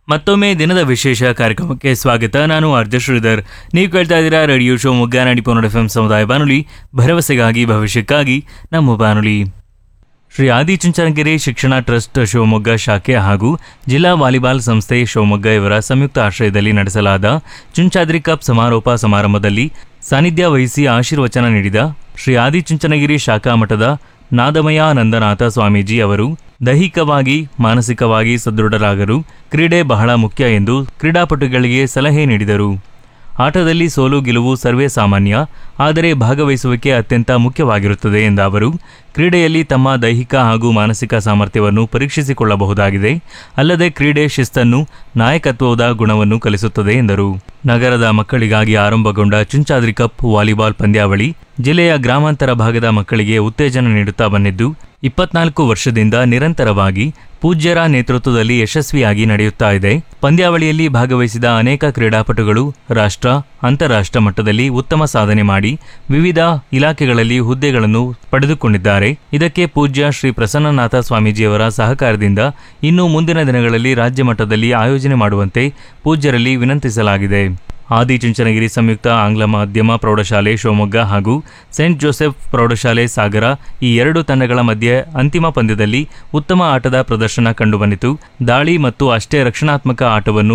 ಮತ್ತೊಮ್ಮೆ ದಿನದ ವಿಶೇಷ ಕಾರ್ಯಕ್ರಮಕ್ಕೆ ಸ್ವಾಗತ ನಾನು ಆರ್ಜ ಶ್ರೀಧರ್ ನೀವು ಕೇಳ್ತಾ ಇದ್ದೀರಾ ರೇಡಿಯೋ ಶೋ ಮುಗ್ಗ ನಾಡಿ ಪೌನಡ್ ಎಫ್ ಸಮುದಾಯ ಬಾನುಲಿ ಭರವಸೆಗಾಗಿ ಭವಿಷ್ಯಕ್ಕಾಗಿ ನಮ್ಮ ಬಾನುಲಿ ಶ್ರೀ ಆದಿಚುಂಚನಗಿರಿ ಶಿಕ್ಷಣ ಟ್ರಸ್ಟ್ ಶಿವಮೊಗ್ಗ ಶಾಖೆ ಹಾಗೂ ಜಿಲ್ಲಾ ವಾಲಿಬಾಲ್ ಸಂಸ್ಥೆ ಶಿವಮೊಗ್ಗ ಇವರ ಸಂಯುಕ್ತ ಆಶ್ರಯದಲ್ಲಿ ನಡೆಸಲಾದ ಚುಂಚಾದ್ರಿ ಕಪ್ ಸಮಾರೋಪ ಸಮಾರಂಭದಲ್ಲಿ ಸಾನ್ನಿಧ್ಯ ವಹಿಸಿ ಆಶೀರ್ವಚನ ನೀಡಿದ ಶ್ರೀ ಆದಿಚುಂಚನಗಿರಿ ಶಾಖಾ ಮಠದ ನಾದಮಯಾನಂದನಾಥ ಸ್ವಾಮೀಜಿ ಅವರು ದೈಹಿಕವಾಗಿ ಮಾನಸಿಕವಾಗಿ ಸದೃಢರಾಗಲು ಕ್ರೀಡೆ ಬಹಳ ಮುಖ್ಯ ಎಂದು ಕ್ರೀಡಾಪಟುಗಳಿಗೆ ಸಲಹೆ ನೀಡಿದರು ಆಟದಲ್ಲಿ ಸೋಲು ಗೆಲುವು ಸರ್ವೇ ಸಾಮಾನ್ಯ ಆದರೆ ಭಾಗವಹಿಸುವಿಕೆ ಅತ್ಯಂತ ಮುಖ್ಯವಾಗಿರುತ್ತದೆ ಎಂದ ಅವರು ಕ್ರೀಡೆಯಲ್ಲಿ ತಮ್ಮ ದೈಹಿಕ ಹಾಗೂ ಮಾನಸಿಕ ಸಾಮರ್ಥ್ಯವನ್ನು ಪರೀಕ್ಷಿಸಿಕೊಳ್ಳಬಹುದಾಗಿದೆ ಅಲ್ಲದೆ ಕ್ರೀಡೆ ಶಿಸ್ತನ್ನು ನಾಯಕತ್ವದ ಗುಣವನ್ನು ಕಲಿಸುತ್ತದೆ ಎಂದರು ನಗರದ ಮಕ್ಕಳಿಗಾಗಿ ಆರಂಭಗೊಂಡ ಚುಂಚಾದ್ರಿ ಕಪ್ ವಾಲಿಬಾಲ್ ಪಂದ್ಯಾವಳಿ ಜಿಲ್ಲೆಯ ಗ್ರಾಮಾಂತರ ಭಾಗದ ಮಕ್ಕಳಿಗೆ ಉತ್ತೇಜನ ನೀಡುತ್ತಾ ಬಂದಿದ್ದು ಇಪ್ಪತ್ನಾಲ್ಕು ವರ್ಷದಿಂದ ನಿರಂತರವಾಗಿ ಪೂಜ್ಯರ ನೇತೃತ್ವದಲ್ಲಿ ಯಶಸ್ವಿಯಾಗಿ ನಡೆಯುತ್ತಾ ಇದೆ ಪಂದ್ಯಾವಳಿಯಲ್ಲಿ ಭಾಗವಹಿಸಿದ ಅನೇಕ ಕ್ರೀಡಾಪಟುಗಳು ರಾಷ್ಟ್ರ ಅಂತಾರಾಷ್ಟ್ರ ಮಟ್ಟದಲ್ಲಿ ಉತ್ತಮ ಸಾಧನೆ ಮಾಡಿ ವಿವಿಧ ಇಲಾಖೆಗಳಲ್ಲಿ ಹುದ್ದೆಗಳನ್ನು ಪಡೆದುಕೊಂಡಿದ್ದಾರೆ ಇದಕ್ಕೆ ಪೂಜ್ಯ ಶ್ರೀ ಪ್ರಸನ್ನನಾಥ ಸ್ವಾಮೀಜಿಯವರ ಸಹಕಾರದಿಂದ ಇನ್ನು ಮುಂದಿನ ದಿನಗಳಲ್ಲಿ ರಾಜ್ಯ ಮಟ್ಟದಲ್ಲಿ ಆಯೋಜನೆ ಮಾಡುವಂತೆ ಪೂಜ್ಯರಲ್ಲಿ ವಿನಂತಿಸಲಾಗಿದೆ ಆದಿಚುಂಚನಗಿರಿ ಸಂಯುಕ್ತ ಆಂಗ್ಲ ಮಾಧ್ಯಮ ಪ್ರೌಢಶಾಲೆ ಶಿವಮೊಗ್ಗ ಹಾಗೂ ಸೆಂಟ್ ಜೋಸೆಫ್ ಪ್ರೌಢಶಾಲೆ ಸಾಗರ ಈ ಎರಡು ತಂಡಗಳ ಮಧ್ಯೆ ಅಂತಿಮ ಪಂದ್ಯದಲ್ಲಿ ಉತ್ತಮ ಆಟದ ಪ್ರದರ್ಶನ ಕಂಡುಬಂದಿತು ದಾಳಿ ಮತ್ತು ಅಷ್ಟೇ ರಕ್ಷಣಾತ್ಮಕ ಆಟವನ್ನು